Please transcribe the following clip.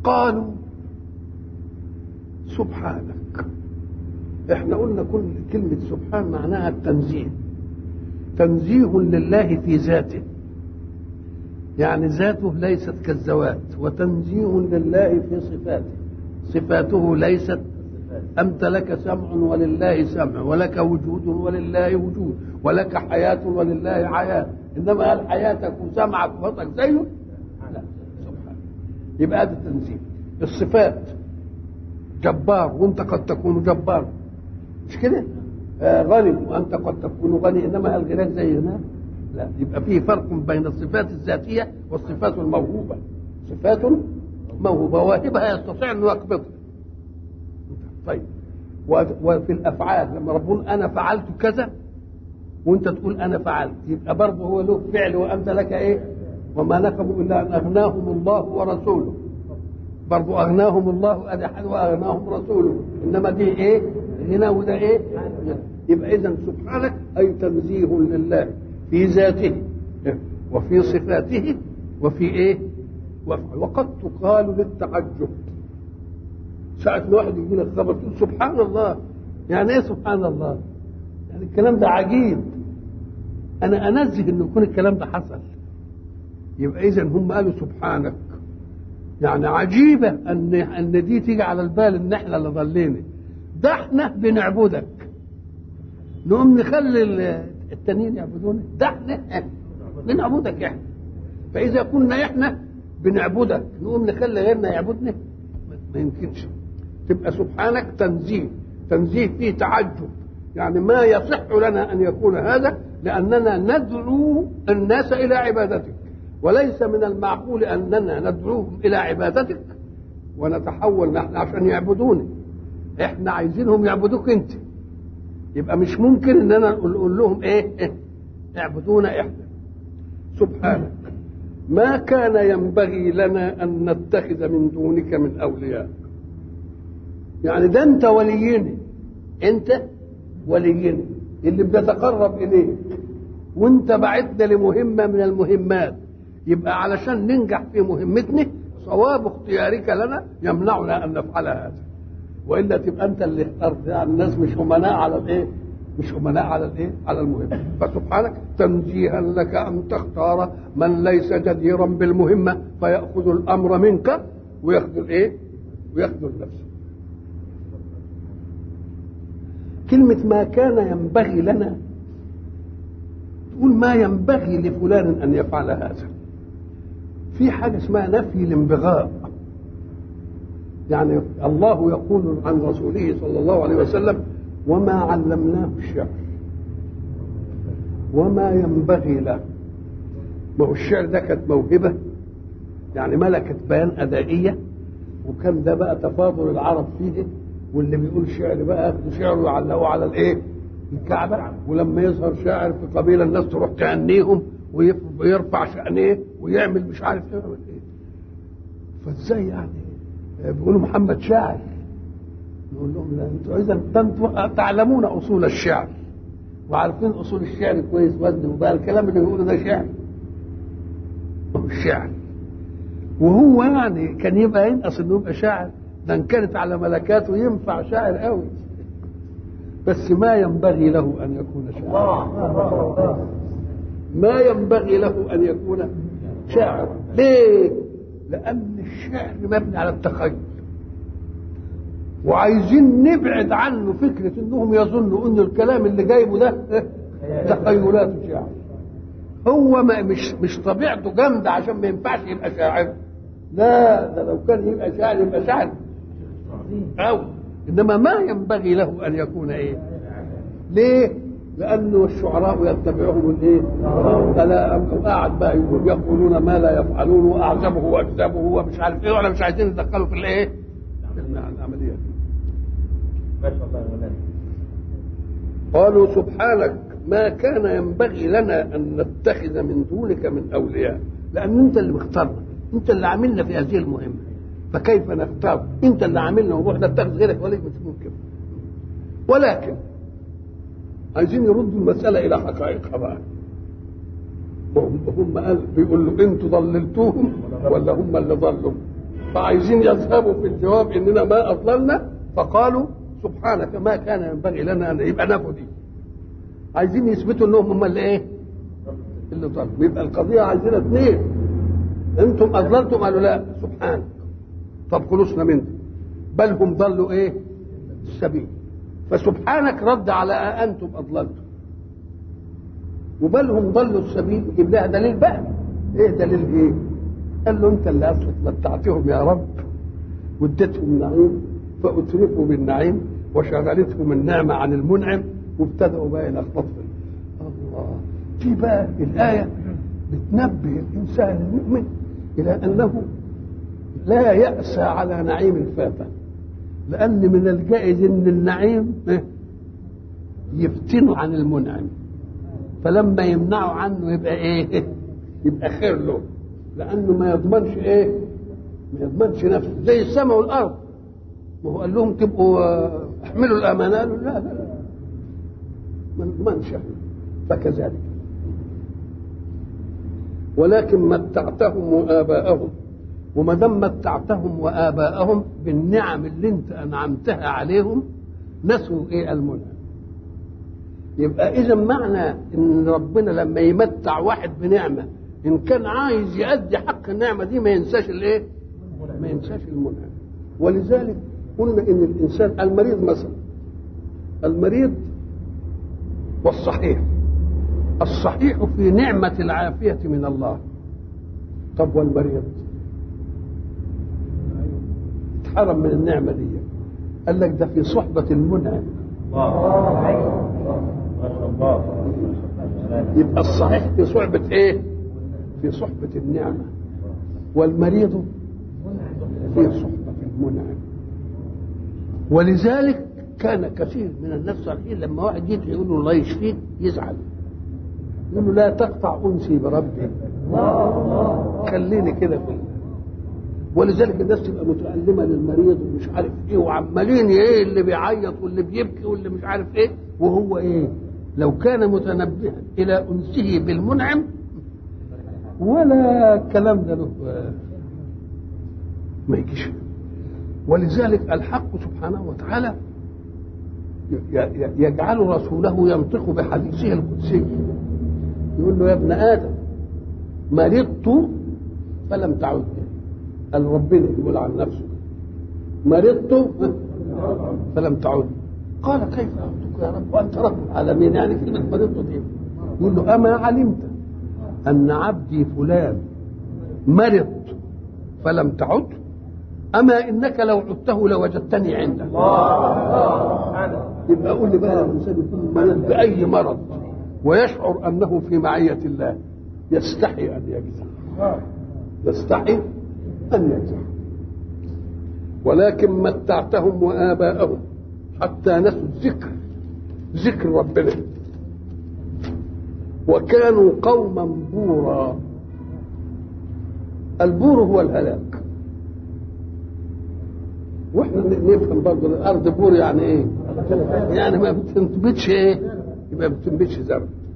قالوا سبحانك احنا قلنا كل كلمة سبحان معناها التنزيه تنزيه لله في ذاته يعني ذاته ليست كالذوات وتنزيه لله في صفاته صفاته ليست أنت لك سمع ولله سمع ولك وجود ولله وجود ولك حياة ولله حياة إنما هل حياتك وسمعك وبصرك زيه؟ لا سبحانه يبقى هذا التنزيه الصفات جبار وانت قد تكون جبار مش كده؟ آه غني وانت قد تكون غني انما هل غناك زي هناك؟ لا يبقى فيه فرق بين الصفات الذاتيه والصفات الموهوبه صفات موهوبه واهبها يستطيع انه يقبضها طيب وفي الافعال لما ربنا انا فعلت كذا وانت تقول انا فعلت يبقى برضه هو له فعل وانت لك ايه وما نقموا الا ان اغناهم الله ورسوله برضه اغناهم الله ادي حد واغناهم رسوله انما دي ايه هنا وده ايه يبقى اذا سبحانك اي تنزيه لله في ذاته وفي صفاته وفي ايه وقد تقال للتعجب ساعة ما واحد يقول لك خبر تقول سبحان الله يعني ايه سبحان الله يعني الكلام ده عجيب انا انزه انه يكون الكلام ده حصل يبقى اذا هم قالوا سبحانك يعني عجيبة ان ان دي تيجي على البال ان احنا اللي ضلينا ده احنا بنعبدك نقوم نخلي التانيين يعبدونا ده احنا بنعبدك احنا فاذا كنا احنا بنعبدك نقوم نخلي غيرنا يعبدنا ما يمكنش تبقى سبحانك تنزيه تنزيه فيه تعجب يعني ما يصح لنا ان يكون هذا لاننا ندعو الناس الى عبادتك وليس من المعقول اننا ندعوهم الى عبادتك ونتحول نحن عشان يعبدوني احنا عايزينهم يعبدوك انت يبقى مش ممكن اننا نقول لهم ايه, إيه؟ اعبدونا احنا سبحانك ما كان ينبغي لنا ان نتخذ من دونك من اولياء يعني ده انت ولينا انت ولينا اللي بنتقرب اليه وانت بعتنا لمهمه من المهمات يبقى علشان ننجح في مهمتنا صواب اختيارك لنا يمنعنا ان نفعل هذا والا تبقى انت اللي اخترت يعني الناس مش امناء على الايه مش امناء على الايه على المهمه فسبحانك تنزيها لك ان تختار من ليس جديرا بالمهمه فياخذ الامر منك وياخذ الايه وياخذ النفس كلمة ما كان ينبغي لنا تقول ما ينبغي لفلان أن يفعل هذا في حاجة اسمها نفي الانبغاء يعني الله يقول عن رسوله صلى الله عليه وسلم وما علمناه الشعر وما ينبغي له ما هو الشعر ده كانت موهبة يعني ملكة بيان أدائية وكان ده بقى تفاضل العرب فيه واللي بيقول شعر بقى ياخدوا شعره ويعلقوه على الايه؟ الكعبة ولما يظهر شاعر في قبيلة الناس تروح تهنيهم ويرفع شأنه ويعمل مش عارف ايه ايه فازاي يعني بيقولوا محمد شاعر نقول لهم لا انتوا اذا انتوا تعلمون اصول الشعر وعارفين اصول الشعر كويس وزن وبقى الكلام اللي بيقوله ده شعر الشعر وهو يعني كان يبقى ينقص انه يبقى شاعر ده ان كانت على ملكاته ينفع شاعر قوي بس ما ينبغي له ان يكون شاعر ما ينبغي له ان يكون شاعر ليه لان الشعر مبني على التخيل وعايزين نبعد عنه فكره انهم يظنوا ان الكلام اللي جايبه ده تخيلات شعر هو ما مش مش طبيعته جامده عشان ما ينفعش يبقى شاعر لا ده لو كان يبقى شاعر يبقى شاعر أو إنما ما ينبغي له أن يكون إيه ليه لأنه الشعراء يتبعهم الإيه ألا قاعد بقى يقول يقولون ما لا يفعلون وأعجبه وأكذبه ومش عارف إيه ولا مش عايزين يدخلوا في الإيه في العملية ما شاء الله يا ولاد قالوا سبحانك ما كان ينبغي لنا أن نتخذ من دونك من أولياء لأن أنت اللي مختارنا أنت اللي عاملنا في هذه المهمة فكيف نختار انت اللي عاملنا ونروح نتخذ غيرك وليس مش ممكن ولكن عايزين يردوا المسألة إلى حقائقها بقى هم هم قال بيقول له انتوا ضللتوهم ولا هم اللي ضلوا فعايزين يذهبوا في الجواب اننا ما اضللنا فقالوا سبحانك ما كان ينبغي لنا ان يبقى نفوا دي عايزين يثبتوا انهم هم اللي ايه اللي ضلوا يبقى القضيه عايزينها اثنين انتم اضللتم قالوا لا سبحانك طب خلصنا من دي بل هم ضلوا ايه السبيل فسبحانك رد على انتم اضللتم وبل هم ضلوا السبيل يجيب لها دليل بقى ايه دليل ايه قال له انت اللي اصلك متعتهم يا رب واديتهم نعيم فاترفوا بالنعيم وشغلتهم النعمه عن المنعم وابتدأوا بقى يلخبطوا الله في بقى الآية بتنبه الإنسان المؤمن إلى أنه لا يأسى على نعيم فاته لأن من الجائز أن النعيم يفتنه عن المنعم فلما يمنعه عنه يبقى إيه؟ يبقى خير له لأنه ما يضمنش إيه؟ ما يضمنش نفسه زي السماء والأرض ما هو قال لهم تبقوا احملوا الأمانة قالوا لا لا لا ما نضمنش احنا فكذلك ولكن متعتهم وآباءهم وما دام متعتهم وآباءهم بالنعم اللي انت أنعمتها عليهم نسوا ايه المنعم يبقى إذا معنى إن ربنا لما يمتع واحد بنعمة إن كان عايز يأدي حق النعمة دي ما ينساش الإيه؟ ما ينساش المنعم ولذلك قلنا إن الإنسان المريض مثلا المريض والصحيح الصحيح في نعمة العافية من الله طب والمريض اتحرم من النعمة دي قال لك ده في صحبة المنعم يبقى الصحيح في صحبة ايه في صحبة النعمة والمريض في صحبة المنعم ولذلك كان كثير من الناس صالحين لما واحد يجي يقول له الله يشفيك يزعل يقول له لا تقطع انسي بربي خليني كده في ولذلك الناس تبقى متألمة للمريض ومش عارف ايه وعمالين ايه اللي بيعيط واللي بيبكي واللي مش عارف ايه وهو ايه لو كان متنبها الى انسه بالمنعم ولا كلام ده له ما يجيش ولذلك الحق سبحانه وتعالى يجعل رسوله ينطق بحديثه القدسي يقول له يا ابن ادم مرضت فلم تعد قال ربنا يقول عن نفسه مرضت فلم تعد قال كيف اعدك يا رب وانت رب العالمين يعني كلمه مرضت دي يقول له اما علمت ان عبدي فلان مرض فلم تعد اما انك لو عدته لوجدتني عندك يبقى قول لي بقى الانسان يكون مريض باي مرض ويشعر انه في معيه الله يستحي ان يجزع يستحي ان يجزع ولكن متعتهم واباءهم حتى نسوا الذكر ذكر ربنا وكانوا قوما بورا البور هو الهلاك واحنا نفهم برضه الارض بور يعني ايه؟ يعني ما بتنبتش ايه؟ يبقى ما بتنبتش زرع